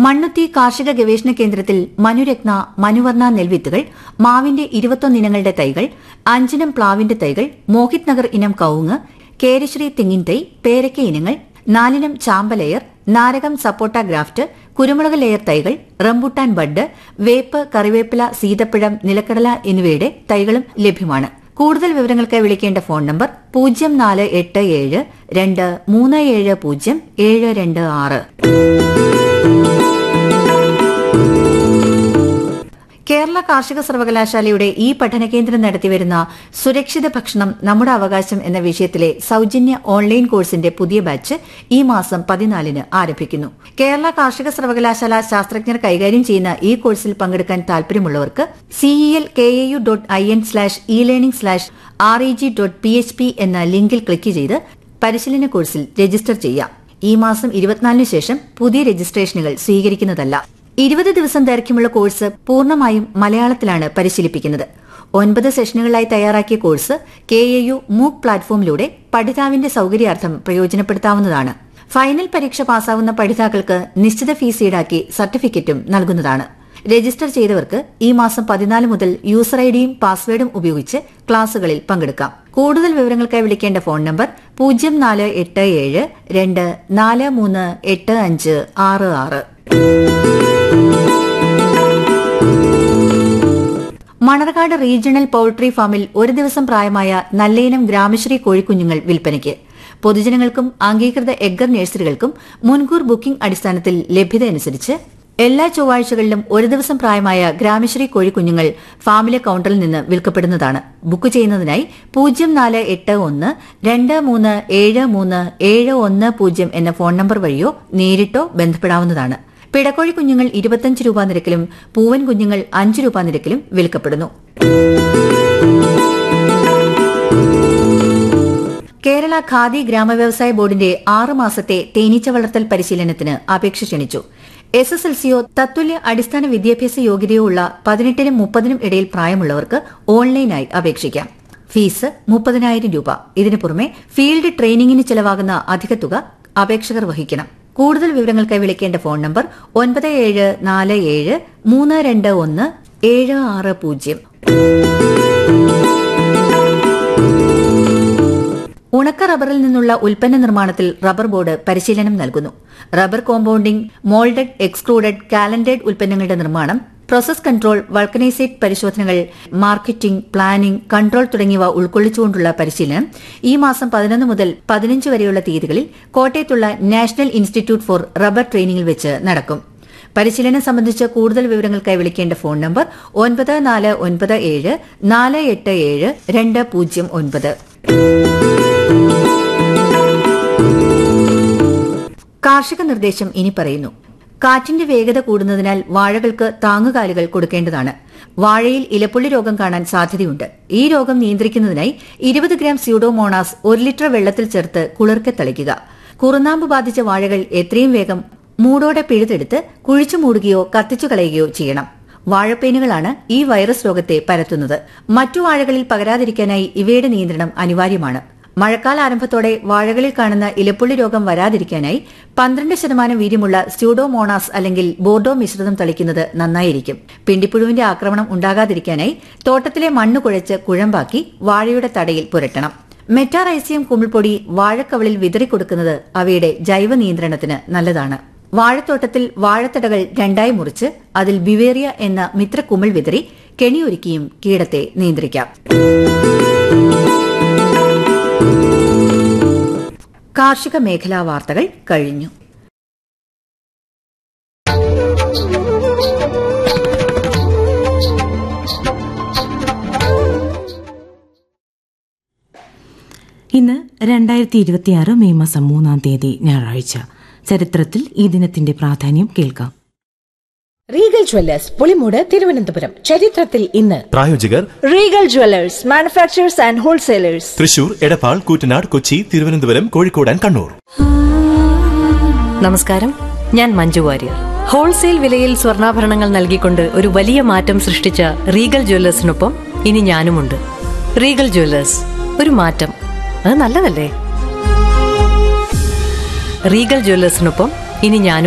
മണ്ണുത്തി കാർഷിക ഗവേഷണ കേന്ദ്രത്തിൽ മനുരത്ന മനുവർണ നെൽവിത്തുകൾ മാവിന്റെ ഇരുപത്തൊന്ന് ഇനങ്ങളുടെ തൈകൾ അഞ്ചിനം പ്ലാവിന്റെ തൈകൾ മോഹിത് നഗർ ഇനം കവുങ്ങ് കേരശ്രീ തെങ്ങിൻ തൈ പേരക്ക ഇനങ്ങൾ നാലിനം ചാമ്പലെയർ നാരകം സപ്പോട്ട ഗ്രാഫ്റ്റ് കുരുമുളക് ലെയർ തൈകൾ റംബുട്ടാൻ ബഡ് വേപ്പ് കറിവേപ്പില സീതപ്പഴം നിലക്കടല എന്നിവയുടെ തൈകളും ലഭ്യമാണ് കൂടുതൽ വിവരങ്ങൾക്ക് വിളിക്കേണ്ട ഫോൺ നമ്പർ പൂജ്യം നാല് എട്ട് ഏഴ് രണ്ട് മൂന്ന് ഏഴ് പൂജ്യം ഏഴ് രണ്ട് ആറ് കേരള കാർഷിക സർവകലാശാലയുടെ ഈ പഠനകേന്ദ്രം നടത്തിവരുന്ന സുരക്ഷിത ഭക്ഷണം നമ്മുടെ അവകാശം എന്ന വിഷയത്തിലെ സൌജന്യ ഓൺലൈൻ കോഴ്സിന്റെ പുതിയ ബാച്ച് ഈ മാസം പതിനാലിന് ആരംഭിക്കുന്നു കേരള കാർഷിക സർവകലാശാല ശാസ്ത്രജ്ഞർ കൈകാര്യം ചെയ്യുന്ന ഈ കോഴ്സിൽ പങ്കെടുക്കാൻ താൽപര്യമുള്ളവർക്ക് CEL K A U dot I N slash e learning slash R E G dot P H P എന്ന ലിങ്കിൽ ക്ലിക്ക് ചെയ്ത് പരിശീലന കോഴ്സിൽ രജിസ്റ്റർ ചെയ്യാം ഈ മാസം ഇരുപത്തിനാലിന് ശേഷം പുതിയ രജിസ്ട്രേഷനുകൾ സ്വീകരിക്കുന്നതല്ല ഇരുപത് ദിവസം ദൈർഘ്യമുള്ള കോഴ്സ് പൂർണ്ണമായും മലയാളത്തിലാണ് പരിശീലിപ്പിക്കുന്നത് ഒൻപത് സെഷനുകളായി തയ്യാറാക്കിയ കോഴ്സ് കെ എ യു മൂക്ക് പ്ലാറ്റ്ഫോമിലൂടെ പഠിതാവിന്റെ സൌകര്യാർത്ഥം പ്രയോജനപ്പെടുത്താവുന്നതാണ് ഫൈനൽ പരീക്ഷ പാസ്സാവുന്ന പഠിതാക്കൾക്ക് നിശ്ചിത ഫീസ് ഈടാക്കി സർട്ടിഫിക്കറ്റും നൽകുന്നതാണ് രജിസ്റ്റർ ചെയ്തവർക്ക് ഈ മാസം പതിനാല് മുതൽ യൂസർ ഐഡിയും പാസ്വേഡും ഉപയോഗിച്ച് ക്ലാസുകളിൽ പങ്കെടുക്കാം കൂടുതൽ വിവരങ്ങൾക്കായി വിളിക്കേണ്ട ഫോൺ നമ്പർ പൂജ്യം നാല് എട്ട് ഏഴ് രണ്ട് നാല് മൂന്ന് എട്ട് അഞ്ച് ആറ് ആറ് മണർകാട് റീജിയണൽ പൌൾട്രി ഫാമിൽ ഒരു ദിവസം പ്രായമായ നല്ലയിനം ഗ്രാമശ്രീ കോഴിക്കുഞ്ഞുങ്ങൾ വിൽപ്പനയ്ക്ക് പൊതുജനങ്ങൾക്കും അംഗീകൃത എഗ്ഗർ നഴ്സറികൾക്കും മുൻകൂർ ബുക്കിംഗ് അടിസ്ഥാനത്തിൽ ലഭ്യത അനുസരിച്ച് എല്ലാ ചൊവ്വാഴ്ചകളിലും ഒരു ദിവസം പ്രായമായ ഗ്രാമശ്രീ കോഴിക്കുഞ്ഞുങ്ങൾ ഫാമിലെ കൌണ്ടറിൽ നിന്ന് വിൽക്കപ്പെടുന്നതാണ് ബുക്ക് ചെയ്യുന്നതിനായി പൂജ്യം നാല് എട്ട് ഒന്ന് രണ്ട് മൂന്ന് ഏഴ് മൂന്ന് ഏഴ് ഒന്ന് പൂജ്യം എന്ന ഫോൺ നമ്പർ വഴിയോ നേരിട്ടോ ബന്ധപ്പെടാവുന്നതാണ് പിടക്കോഴി കുഞ്ഞുങ്ങൾ ഇരുപത്തിയഞ്ച് രൂപ നിരക്കിലും പൂവൻ കുഞ്ഞുങ്ങൾ അഞ്ച് രൂപ നിരക്കിലും വിൽക്കപ്പെടുന്നു കേരള ഖാദി ഗ്രാമവ്യവസായ ബോർഡിന്റെ ആറ് മാസത്തെ തേനീച്ച വളർത്തൽ പരിശീലനത്തിന് അപേക്ഷ ക്ഷണിച്ചു എസ് എസ് എൽ സിയോ തത്തുല്യ അടിസ്ഥാന വിദ്യാഭ്യാസ യോഗ്യതയോ ഉള്ള പതിനെട്ടിനും മുപ്പതിനും ഇടയിൽ പ്രായമുള്ളവർക്ക് ഓൺലൈനായി അപേക്ഷിക്കാം ഫീസ് മുപ്പതിനായിരം രൂപ ഇതിനു പുറമെ ഫീൽഡ് ട്രെയിനിങ്ങിന് ചെലവാകുന്ന അധിക തുക അപേക്ഷകർ വഹിക്കണം കൂടുതൽ വിവരങ്ങൾക്കായി വിളിക്കേണ്ട ഫോൺ നമ്പർ ഒൻപത് ഏഴ് നാല് ഏഴ് മൂന്ന് രണ്ട് ഒന്ന് ഏഴ് ആറ് പൂജ്യം ഉണക്ക റബ്ബറിൽ നിന്നുള്ള ഉൽപ്പന്ന നിർമ്മാണത്തിൽ റബ്ബർ ബോർഡ് പരിശീലനം നൽകുന്നു rubber compounding moulded excluded calendered ഉൽപ്പന്നങ്ങളുടെ നിർമ്മാണം പ്രോസസ് കൺട്രോൾ വൾക്കനൈസേറ്റ് പരിശോധനകൾ മാർക്കറ്റിംഗ് പ്ലാനിംഗ് കൺട്രോൾ തുടങ്ങിയവ ഉൾക്കൊള്ളിച്ചുകൊണ്ടുള്ള പരിശീലനം ഈ മാസം പതിനൊന്ന് മുതൽ പതിനഞ്ച് വരെയുള്ള തീയതികളിൽ കോട്ടയത്തുള്ള നാഷണൽ ഇൻസ്റ്റിറ്റ്യൂട്ട് ഫോർ റബ്ബർ ട്രെയിനിംഗിൽ വെച്ച് നടക്കും പരിശീലനം സംബന്ധിച്ച് കൂടുതൽ വിവരങ്ങൾക്കായി വിളിക്കേണ്ട ഫോൺ നമ്പർ ഒൻപത് നാല് ഒൻപത് ഏഴ് നാല് എട്ട് ഏഴ് രണ്ട് പൂജ്യം ഒൻപത് കാർഷിക നിർദ്ദേശം ഇനി പറയുന്നു കാറ്റിന്റെ വേഗത കൂടുന്നതിനാൽ വാഴകൾക്ക് താങ്ങുകാലുകൾ കൊടുക്കേണ്ടതാണ് വാഴയിൽ ഇലപ്പുള്ളി രോഗം കാണാൻ സാധ്യതയുണ്ട് ഈ രോഗം നിയന്ത്രിക്കുന്നതിനായി ഇരുപത് ഗ്രാം സ്യൂഡോമോണാസ് ഒരു ലിറ്റർ വെള്ളത്തിൽ ചേർത്ത് കുളിർക്കെ തളിക്കുക കുറുനാമ്പ് ബാധിച്ച വാഴകൾ എത്രയും വേഗം മൂടോടെ പിഴുതെടുത്ത് കുഴിച്ചു മൂടുകയോ കത്തിച്ചു കളയുകയോ ചെയ്യണം വാഴപ്പേനുകളാണ് ഈ വൈറസ് രോഗത്തെ പരത്തുന്നത് മറ്റു വാഴകളിൽ പകരാതിരിക്കാനായി ഇവയുടെ നിയന്ത്രണം അനിവാര്യമാണ് മഴക്കാല ആരംഭത്തോടെ വാഴകളിൽ കാണുന്ന ഇലപ്പുള്ളി രോഗം വരാതിരിക്കാനായി പന്ത്രണ്ട് ശതമാനം വീര്യമുള്ള സ്യൂഡോമോണാസ് അല്ലെങ്കിൽ ബോർഡോ മിശ്രിതം തളിക്കുന്നത് നന്നായിരിക്കും പിണ്ടിപ്പുഴുവിന്റെ ആക്രമണം ഉണ്ടാകാതിരിക്കാനായി തോട്ടത്തിലെ മണ്ണ് കുഴച്ച് കുഴമ്പാക്കി വാഴയുടെ തടയിൽ പുരട്ടണം മെറ്റാറൈസിയം കുമിൾപ്പൊടി വാഴക്കവളിൽ വിതറിക്കൊടുക്കുന്നത് അവയുടെ ജൈവ നിയന്ത്രണത്തിന് നല്ലതാണ് വാഴത്തോട്ടത്തിൽ വാഴത്തടകൾ രണ്ടായി മുറിച്ച് അതിൽ ബിവേറിയ എന്ന മിത്രക്കുമിൾ വിതറി കെണിയൊരുക്കിയും കീടത്തെ നിയന്ത്രിക്കാം കാർഷിക മേഖലാ വാർത്തകൾ കഴിഞ്ഞു ഇന്ന് രണ്ടായിരത്തി ഇരുപത്തിയാറ് മെയ് മാസം മൂന്നാം തീയതി ഞായറാഴ്ച ചരിത്രത്തിൽ ഈ ദിനത്തിന്റെ പ്രാധാന്യം കേൾക്കാം റീഗൽ ജ്വല്ലേഴ്സ് പുളിമൂട് തിരുവനന്തപുരം ചരിത്രത്തിൽ ഇന്ന് പ്രായോജകർ Regal jewellers manufacturers and wholesalers Thrissur Edappal Koottanad Kochi Thiruvananthapuram Kozhikode and Kannur നമസ്കാരം ഞാൻ മഞ്ജു വാര്യർ ഹോൾസെയിൽ വിലയിൽ സ്വർണ്ണാഭരണങ്ങൾ നൽകിക്കൊണ്ട് ഒരു വലിയ മാറ്റം സൃഷ്ടിച്ച റീഗൽ ജ്വല്ലേഴ്സിനൊപ്പം ഇനി ഞാനുമുണ്ട് റീഗൽ ജ്വല്ലേഴ്സ് ഒരു മാറ്റം അത് നല്ലതല്ലേ റീഗൽ ജ്വല്ലേഴ്സിനൊപ്പം ഇനി ഞാനും